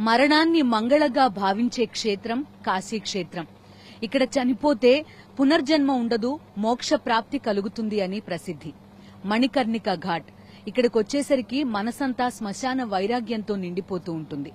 మరణాన్ని మంగళగా భావించే క్షేత్రం కాశీ క్షేత్రం ఇక్కడ చనిపోతే పునర్జన్మ ఉండదు మోక్ష ప్రాప్తి కలుగుతుంది అని ప్రసిద్ధి మణికర్ణిక ఘాట్ ఇక్కడికి వచ్చేసరికి మనసంతా శ్మశాన వైరాగ్యంతో నిండిపోతూ ఉంటుంది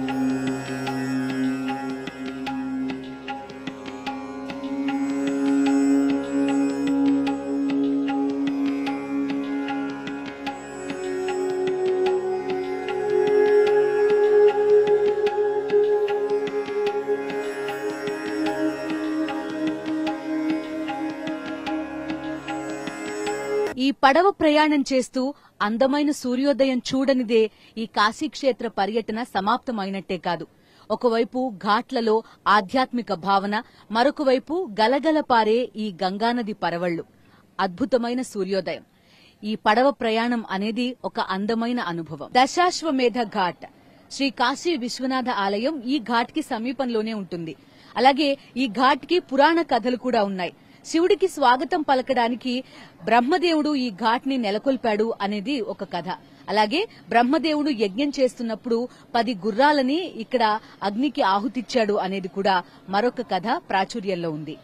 ఈ పడవ ప్రయాణం చేస్తూ అందమైన సూర్యోదయం చూడనిదే ఈ కాశీక్షేత్ర పర్యటన సమాప్తమైనట్టే కాదు ఒకవైపు ఘాట్లలో ఆధ్యాత్మిక భావన మరొక వైపు గలగల పారే ఈ గంగానది పరవళ్లు అద్భుతమైన సూర్యోదయం ఈ పడవ ప్రయాణం అనేది ఒక అందమైన అనుభవం దశాశ్వమేధ ఘాట్ శ్రీ కాశీ విశ్వనాథ ఆలయం ఈ ఘాట్ కి సమీపంలోనే ఉంటుంది అలాగే ఈ ఘాట్ కి పురాణ కథలు కూడా ఉన్నాయి శివుడికి స్వాగతం పలకడానికి బ్రహ్మదేవుడు ఈ ఘాట్ ని నెలకొల్పాడు అనేది ఒక కథ అలాగే బ్రహ్మదేవుడు యజ్ఞం చేస్తున్నప్పుడు పది గుర్రాలని ఇక్కడ అగ్నికి ఆహుతిచ్చాడు అనేది కూడా మరొక కథ ప్రాచుర్యంలో ఉంది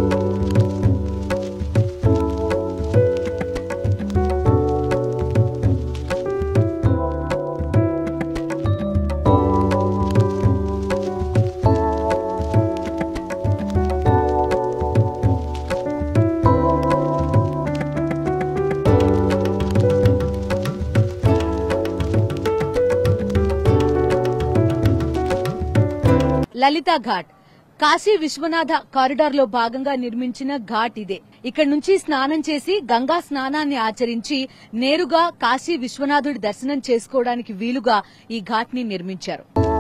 లలితా ఘాట్ కాశీ విశ్వనాథ కారిడార్ లో భాగంగా నిర్మించిన ఘాట్ ఇదే ఇక్కడ నుంచి స్నానం చేసి గంగా స్నానాన్ని ఆచరించి నేరుగా కాశీ విశ్వనాథుడి దర్శనం చేసుకోవడానికి వీలుగా ఈ ఘాట్ ని నిర్మించారు